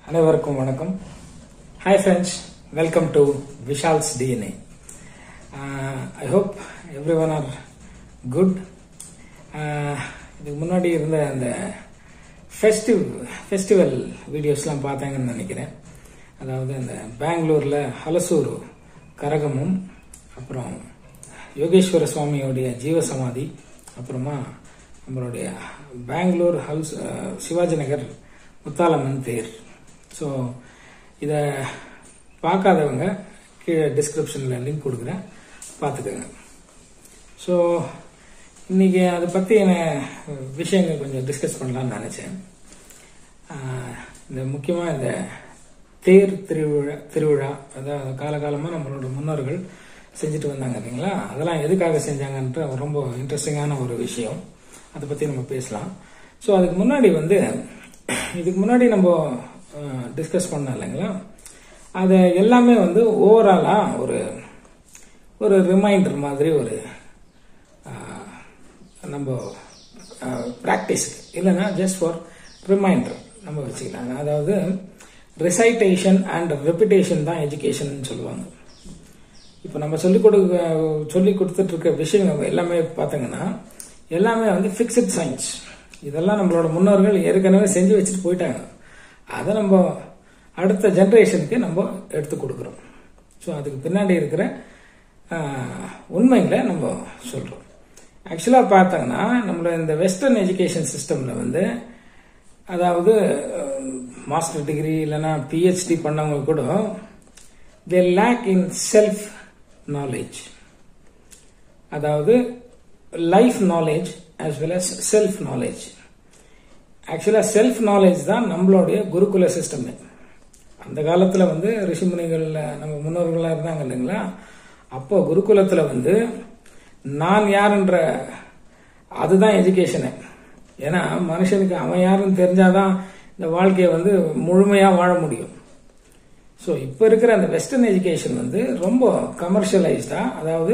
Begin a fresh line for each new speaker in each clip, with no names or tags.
அனைவருக்கும் வணக்கம் hi friends welcome to Vishal's DNA I hope every one are good இதுக்கு முன்னாடி இருந்த அந்த ஃபெஸ்டிவ் ஃபெஸ்டிவல் வீடியோஸ்லாம் பார்த்தாங்கன்னு நினைக்கிறேன் அதாவது அந்த பெங்களூரில் ஹலசூர் கரகமும் அப்புறம் யோகேஸ்வர சுவாமியோடைய ஜீவசமாதி அப்புறமா நம்மளுடைய பெங்களூர் ஹவுஸ் சிவாஜி நகர் முத்தாலம்மன் தேர் ஸோ இதை பார்க்காதவங்க கீழே டிஸ்கிரிப்ஷனில் லிங்க் கொடுக்குறேன் பார்த்துக்கோங்க ஸோ இன்னைக்கு அதை பற்றின விஷயங்கள் கொஞ்சம் டிஸ்கஸ் பண்ணலாம்னு நினச்சேன் இந்த முக்கியமாக இந்த தேர் திருவிழா திருவிழா அதாவது காலகாலமாக நம்மளோட முன்னோர்கள் செஞ்சுட்டு வந்தாங்க இல்லைங்களா அதெல்லாம் எதுக்காக செஞ்சாங்கன்ற ரொம்ப இன்ட்ரெஸ்டிங்கான ஒரு விஷயம் அதை பற்றி நம்ம பேசலாம் ஸோ அதுக்கு முன்னாடி வந்து இதுக்கு முன்னாடி நம்ம டிஸ்கஸ் பண்ணோம் இல்லைங்களா அது எல்லாமே வந்து ஓவராலாக ஒரு ஒரு ரிமைண்டர் மாதிரி ஒரு நம்ம ப்ராக்டிஸ்க்கு இல்லைன்னா ஜஸ்ட் ஃபார் ரிமைண்டர் நம்ம வச்சுக்கலாம் அதாவது ரிசைட்டேஷன் அண்ட் ரெப்பிட்டேஷன் தான் எஜுகேஷன் சொல்லுவாங்க இப்போ நம்ம சொல்லிக் கொடுக்க சொல்லி கொடுத்துட்டு இருக்க விஷயங்கள் எல்லாமே பார்த்தீங்கன்னா எல்லாமே வந்து ஃபிக்ஸட் சயின்ஸ் இதெல்லாம் நம்மளோட முன்னோர்கள் ஏற்கனவே செஞ்சு வச்சுட்டு போயிட்டாங்க அதை நம்ம அடுத்த ஜென்ரேஷனுக்கு நம்ம எடுத்து கொடுக்குறோம் ஸோ அதுக்கு பின்னாடி இருக்கிற உண்மைகளை நம்ம சொல்கிறோம் ஆக்சுவலாக பார்த்தாங்கன்னா நம்மள இந்த வெஸ்டர்ன் எஜுகேஷன் சிஸ்டமில் வந்து அதாவது மாஸ்டர் டிகிரி இல்லைன்னா பிஹெச்டி பண்ணவங்க கூட they lack in self knowledge அதாவது life knowledge as well as self knowledge ஆக்சுவலாக செல்ஃப் நாலேஜ் தான் நம்மளுடைய குருகுல சிஸ்டமே அந்த காலத்தில் வந்து ரிஷிமுனிகள் நம்ம முன்னோர்களாக இருந்தாங்க இல்லைங்களா அப்போ குருகுலத்தில் வந்து நான் யாருன்ற அதுதான் எஜுகேஷனு ஏன்னா மனுஷனுக்கு அவன் யாருன்னு தெரிஞ்சாதான் இந்த வாழ்க்கையை வந்து முழுமையாக வாழ முடியும் ஸோ இப்போ இருக்கிற அந்த வெஸ்டர்ன் எஜுகேஷன் வந்து ரொம்ப கமர்ஷியலைஸ்டா அதாவது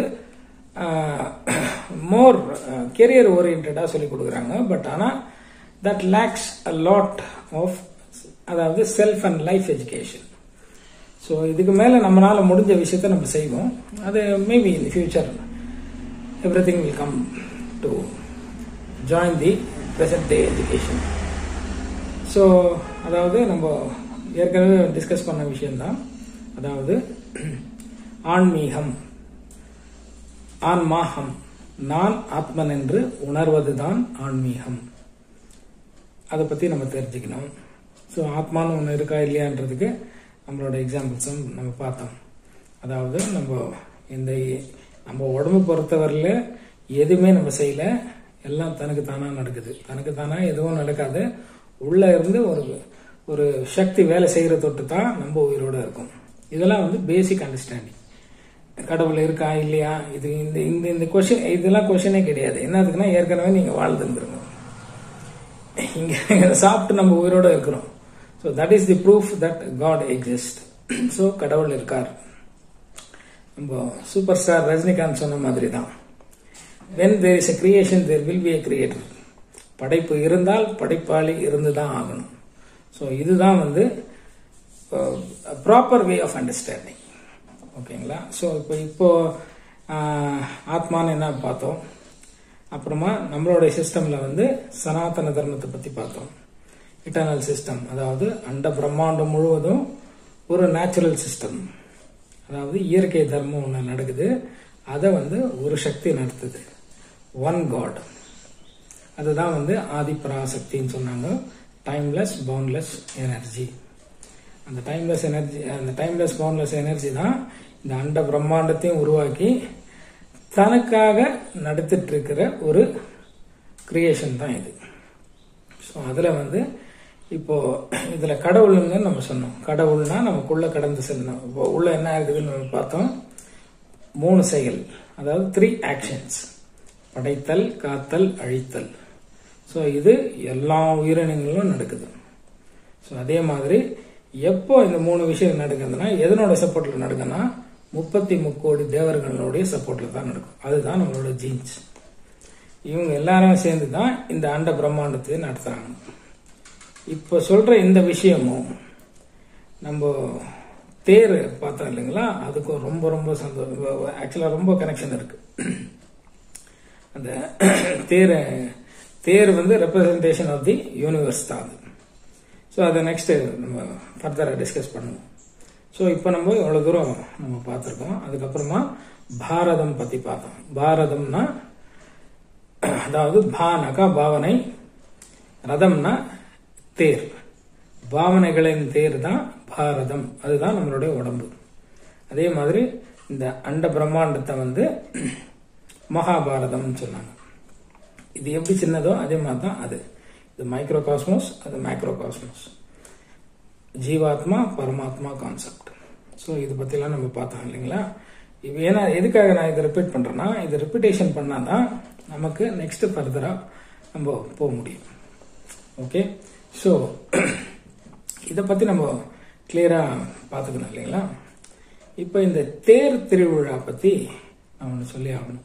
மோர் கெரியர் ஓரியன்டாக சொல்லி கொடுக்குறாங்க பட் ஆனால் that lacks a lot of அதாவது self and life education so இதுக்கு மேலே நம்மளால் முடிஞ்ச விஷயத்த நம்ம செய்வோம் அது maybe in future everything will come to join the present day education so அதாவது நம்ம ஏற்கனவே டிஸ்கஸ் பண்ண விஷயம்தான் அதாவது ஆன்மீகம் ஆன்மாகம் நான் ஆத்மன் என்று உணர்வதுதான் ஆன்மீகம் அதை பற்றி நம்ம தெரிஞ்சுக்கணும் ஸோ ஆத்மான்னு ஒன்று இருக்கா இல்லையான்றதுக்கு நம்மளோட எக்ஸாம்பிள்ஸும் நம்ம பார்த்தோம் அதாவது நம்ம இந்த நம்ம உடம்பு பொறுத்தவரையில் எதுவுமே நம்ம செய்யல எல்லாம் தனக்கு தானாக நடக்குது தனக்கு தானாக எதுவும் நடக்காது உள்ள இருந்து ஒரு ஒரு சக்தி வேலை செய்கிற தொட்டு தான் நம்ம உயிரோட இருக்கும் இதெல்லாம் வந்து பேசிக் அண்டர்ஸ்டாண்டிங் கடவுள் இருக்கா இல்லையா இது இந்த இந்த இந்த கொஷின் இதெல்லாம் கொஷினே கிடையாது என்னதுக்குன்னா ஏற்கனவே நீங்கள் வாழ்ந்துருந்துருங்க இங்கே சாப்பிட்டு நம்ம உயிரோட இருக்கிறோம் so that is the proof that God exist so கடவுள் இருக்கார் நம்ம சூப்பர் ஸ்டார் ரஜினிகாந்த் சொன்ன மாதிரி தான் when there is a creation there will be a creator படைப்பு இருந்தால் படைப்பாளி இருந்து தான் ஆகணும் ஸோ இதுதான் வந்து ப்ராப்பர் வே ஆஃப் அண்டர்ஸ்டாண்டிங் ஓகேங்களா ஸோ இப்போ இப்போ ஆத்மான்னு என்ன பார்த்தோம் அப்புறமா நம்மளுடைய சிஸ்டமில் வந்து சனாதன தர்மத்தை பற்றி பார்த்தோம் இட்டர்னல் சிஸ்டம் அதாவது அண்ட பிரம்மாண்டம் முழுவதும் ஒரு நேச்சுரல் சிஸ்டம் அதாவது இயற்கை தர்மம் ஒன்று நடக்குது அதை வந்து ஒரு சக்தி நடத்துது ஒன் காட் அதுதான் வந்து ஆதி பராசக்தின்னு சொன்னாங்க டைம்லெஸ் பவுண்ட்லெஸ் எனர்ஜி அந்த டைம்லெஸ் எனர்ஜி அந்த டைம்லெஸ் பவுண்ட்லெஸ் எனர்ஜி தான் இந்த அண்ட பிரம்மாண்டத்தையும் உருவாக்கி தனக்காக நடத்திட்டு இருக்கிற ஒரு கிரியேஷன் தான் இது ஸோ அதில் வந்து இப்போ இதில் கடவுள்னு நம்ம சொன்னோம் கடவுள்னா நமக்குள்ள கடந்து செல்லணும் இப்போ உள்ள என்ன இருக்குதுன்னு நம்ம பார்த்தோம் மூணு செயல் அதாவது த்ரீ ஆக்ஷன்ஸ் படைத்தல் காத்தல் அழித்தல் ஸோ இது எல்லா உயிரினங்களும் நடக்குது ஸோ அதே மாதிரி எப்போ இந்த மூணு விஷயம் நடக்குதுன்னா எதனோட சப்போர்ட்ல நடக்குதுன்னா முப்பத்தி முக்கோடி தேவர்களுடைய சப்போர்ட்ல தான் நடக்கும் அதுதான் நம்மளோட ஜீன்ஸ் இவங்க எல்லாரும் சேர்ந்து தான் இந்த அண்ட பிரம்மாண்டத்தை நடத்துறாங்க இப்போ சொல்ற இந்த விஷயமும் நம்ம தேர் பார்த்தோம் இல்லைங்களா அதுக்கும் ரொம்ப ரொம்ப சந்தோஷம் ஆக்சுவலாக ரொம்ப கனெக்ஷன் இருக்கு அந்த தேர் தேர் வந்து ரெப்ரசன்டேஷன் ஆஃப் தி யூனிவர்ஸ் தான் அது ஸோ அதை நெக்ஸ்ட் நம்ம ஃபர்தராக டிஸ்கஸ் பண்ணுவோம் ஸோ இப்போ நம்ம இவ்வளோ தூரம் நம்ம பார்த்துருக்கோம் அதுக்கப்புறமா பாரதம் பற்றி பார்த்தோம் பாரதம்னா அதாவது பானாக்கா பாவனை ரதம்னா தேர் பாவனைகளின் தேர் தான் பாரதம் அதுதான் நம்மளுடைய உடம்பு அதே மாதிரி இந்த அண்ட பிரம்மாண்டத்தை வந்து மகாபாரதம்னு சொன்னாங்க இது எப்படி சின்னதோ அதே மாதிரி தான் அது இது மைக்ரோ காஸ்மோஸ் அது மேக்ரோ காஸ்மோஸ் ஜீவாத்மா பரமாத்மா கான்செப்ட் ஸோ இதை பற்றிலாம் நம்ம பார்த்தோம் இல்லைங்களா இப்போ ஏன்னா எதுக்காக நான் இதை ரிப்பீட் பண்ணுறேன்னா இதை ரிப்பீட்டேஷன் பண்ணால் தான் நமக்கு நெக்ஸ்ட் ஃபர்தராக நம்ம போக முடியும் ஓகே ஸோ இதை பற்றி நம்ம கிளியராக பார்த்துக்கணும் இல்லைங்களா இப்போ இந்த தேர் திருவிழா பற்றி நான் ஒன்று சொல்லி ஆகணும்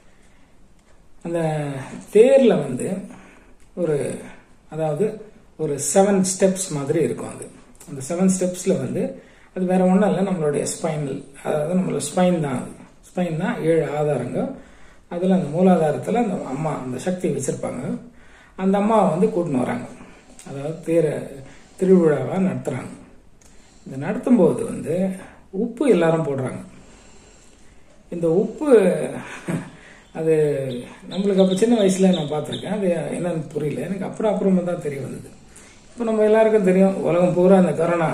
அந்த தேரில் வந்து ஒரு அதாவது ஒரு செவன் ஸ்டெப்ஸ் மாதிரி இருக்கும் அது அந்த செவன் ஸ்டெப்ஸில் வந்து அது வேற ஒன்றும் இல்லை நம்மளுடைய ஸ்பைனல் அதாவது நம்மளோட ஸ்பைன் தான் அது ஸ்பைன் தான் ஏழு ஆதாரங்கள் அதில் அந்த மூலாதாரத்தில் அந்த அம்மா அந்த சக்தி வச்சிருப்பாங்க அந்த அம்மாவை வந்து கூட்டின்னு வராங்க அதாவது தேர திருவிழாவாக நடத்துகிறாங்க இந்த நடத்தும்போது வந்து உப்பு எல்லாரும் போடுறாங்க இந்த உப்பு அது நம்மளுக்கு அப்போ சின்ன வயசில் நான் பார்த்துருக்கேன் அது என்னன்னு புரியல எனக்கு அப்புறம் அப்புறமா தான் தெரிய வந்தது இப்போ நம்ம எல்லாருக்கும் தெரியும் உலகம் பூரா அந்த கொரோனா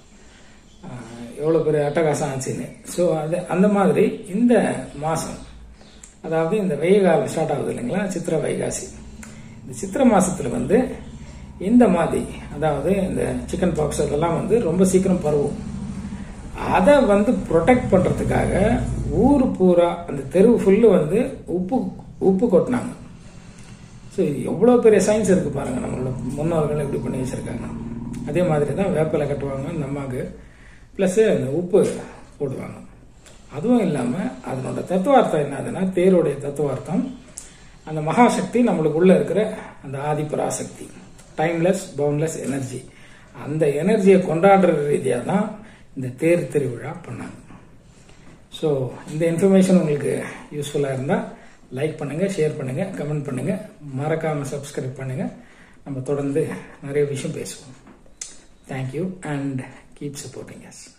எவ்வளோ பெரிய அட்டகாசம் ஆச்சுன்னு ஸோ அது அந்த மாதிரி இந்த மாதம் அதாவது இந்த வெயில் காலம் ஸ்டார்ட் ஆகுது இல்லைங்களா சித்திரை வைகாசி இந்த சித்திரை மாசத்துல வந்து இந்த மாதிரி அதாவது இந்த சிக்கன் பாக்ஸ் அதெல்லாம் வந்து ரொம்ப சீக்கிரம் பரவும் அதை வந்து ப்ரொடெக்ட் பண்றதுக்காக ஊர் பூரா அந்த தெருவு ஃபுல்லு வந்து உப்பு உப்பு கொட்டினாங்க ஸோ இது எவ்வளோ பெரிய சயின்ஸ் இருக்கு பாருங்க நம்மளோட முன்னோர்கள் எப்படி பண்ணி வச்சிருக்காங்க அதே மாதிரி தான் வேப்பிலை கட்டுவாங்க இந்த அம்மாவுக்கு ப்ளஸ் அந்த உப்பு போடுவாங்க அதுவும் இல்லாமல் அதனோட தத்துவார்த்தம் என்னதுன்னா தேருடைய தத்துவார்த்தம் அந்த மகாசக்தி நம்மளுக்கு உள்ள இருக்கிற அந்த ஆதிபராசக்தி டைம்லெஸ் பவுண்ட்லெஸ் எனர்ஜி அந்த எனர்ஜியை கொண்டாடுற ரீதியாக தான் இந்த தேர் திருவிழா பண்ணாங்க ஸோ இந்த இன்ஃபர்மேஷன் உங்களுக்கு யூஸ்ஃபுல்லாக இருந்தால் லைக் பண்ணுங்கள் ஷேர் பண்ணுங்கள் கமெண்ட் பண்ணுங்கள் மறக்காமல் சப்ஸ்கிரைப் பண்ணுங்கள் நம்ம தொடர்ந்து நிறைய விஷயம் பேசுவோம் thank you and keep supporting S